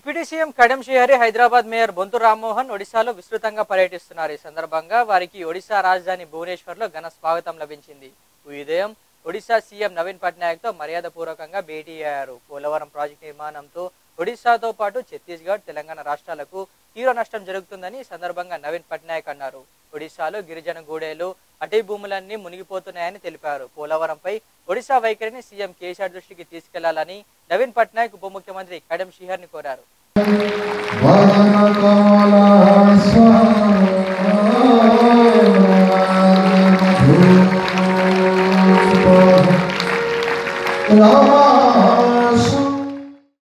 deputy CM Kadiyam Srihari Hyderabad mayor Bonthu Rammohan ఒడిశాలో విస్తృతంగా పర్యటిస్తున్నారు ఈ సందర్భంగా వారికి ఒడిశా రాజధాని భువనేశ్వర్లో ఘన స్వాగతం లభించింది ఈ ఉదయం ఒడిశా సీఎం నవీన్ పట్నాయక్తో మర్యాదపూర్వకంగా భేటీ అయ్యారు పోలవరం ప్రాజెక్టు నిర్మాణంతో ఒడిశాతో పాటు ఛత్తీస్గఢ్ తెలంగాణ రాష్ట్రాలకు తీవ్ర నష్టం జరుగుతుందని ఈ సందర్భంగా నవీన్ పట్నాయక్ అన్నారు ఒడిశాలో గిరిజన గూడేలు అటవీ భూములన్నీ మునిగిపోతున్నాయని తెలిపారు పోలవరంపై ఒడిశా వైఖరిని సీఎం కేసీఆర్ దృష్టికి తీసుకెళ్లాలని నవీన్ పట్నాయక్ ఉప ముఖ్యమంత్రి కడెం శ్రీహర్ని కోరారు వదన కమల స్వాహ